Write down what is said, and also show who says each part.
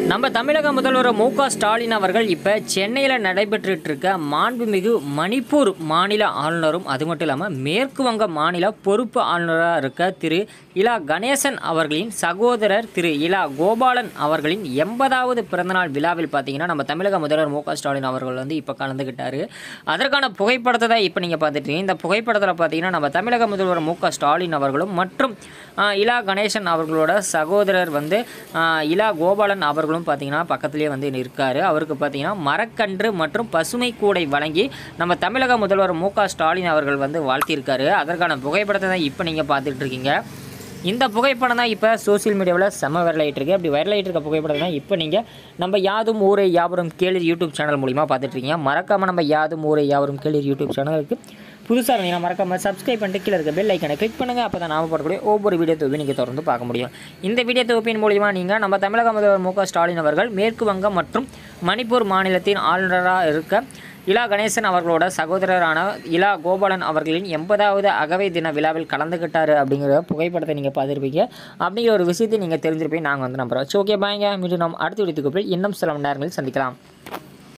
Speaker 1: நம்ம தமிழக முதல்வர் மு க ஸ்டாலின் அவர்கள் இப்போ சென்னையில் நடைபெற்றுட்டு இருக்க மாண்புமிகு மணிப்பூர் மாநில ஆளுநரும் அது மட்டும் இல்லாமல் மேற்கு வங்க மாநில பொறுப்பு ஆளுநராக இருக்க திரு இலா கணேசன் அவர்களின் சகோதரர் திரு இலா கோபாலன் அவர்களின் எண்பதாவது பிறந்தநாள் விழாவில் பார்த்தீங்கன்னா நம்ம தமிழக முதல்வர் மு க ஸ்டாலின் அவர்கள் வந்து இப்போ கலந்துக்கிட்டாரு அதற்கான புகைப்படத்தை தான் இப்போ நீங்கள் பார்த்துட்டீங்க இந்த புகைப்படத்தில் பார்த்தீங்கன்னா நம்ம தமிழக முதல்வர் மு க ஸ்டாலின் அவர்களும் மற்றும் ஆ, இலா கணேசன் அவர்களோட சகோதரர் வந்து ஆ, இலா கோபாலன் அவர்களும் பார்த்தீங்கன்னா பக்கத்துலேயே வந்து இருக்காரு அவருக்கு பார்த்தீங்கன்னா மரக்கன்று மற்றும் பசுமை கூடை வழங்கி நம்ம தமிழக முதல்வர் மு க ஸ்டாலின் அவர்கள் வந்து வாழ்த்தியிருக்காரு அதற்கான புகைப்படத்தை தான் இப்போ நீங்கள் பார்த்துட்டு இருக்கீங்க இந்த புகைப்படம் தான் இப்போ சோஷியல் மீடியாவில் செம்ம வைரல் ஆகிட்டு இருக்கு அப்படி வைரல் ஆகிட்டு இருக்க புகைப்படம் தான் இப்போ நீங்கள் நம்ம யாதும் ஊரே யாவரும் கேளீர் யூடியூப் சேனல் மூலிமா பார்த்துட்டு இருக்கீங்க மறக்காமல் நம்ம யாதும் ஊரே யாவரும் கேளீர் யூடியூப் சேனலுக்கு புதுசாக இருந்தீங்கன்னா மறக்காம சப்ஸ்கிரைப் பண்ணிட்டு கீழே இருக்க பெல் ஐக்கனை கிளிக் பண்ணுங்கள் அப்போ தான் நாம போடக்கூடிய ஒவ்வொரு வீடியோ தொகுப்பையும் நீங்கள் தொடர்ந்து பார்க்க முடியும் இந்த வீடியோ தொகுப்பின் மூலிமா நீங்கள் நம்ம தமிழக முதல்வர் மு க ஸ்டாலின் அவர்கள் மேற்கு வங்கம் மற்றும் மணிப்பூர் மாநிலத்தின் ஆளுநராக இருக்க இலா கணேசன் அவர்களோட சகோதரரான இலா கோபாலன் அவர்களின் எண்பதாவது அகவை தின விழாவில் கலந்துக்கிட்டாரு அப்படிங்கிற புகைப்படத்தை நீங்கள் பார்த்துருப்பீங்க அப்படிங்கிற ஒரு விஷயத்தை நீங்கள் தெரிஞ்சிருப்பீங்க நாங்கள் வந்து நம்புகிறோம் ஓகே பாய்ங்க மீண்டும் நாம் அடுத்த வீடியோ தொகுப்பில் இன்னும் சில மணி நேரங்களில் சந்திக்கலாம்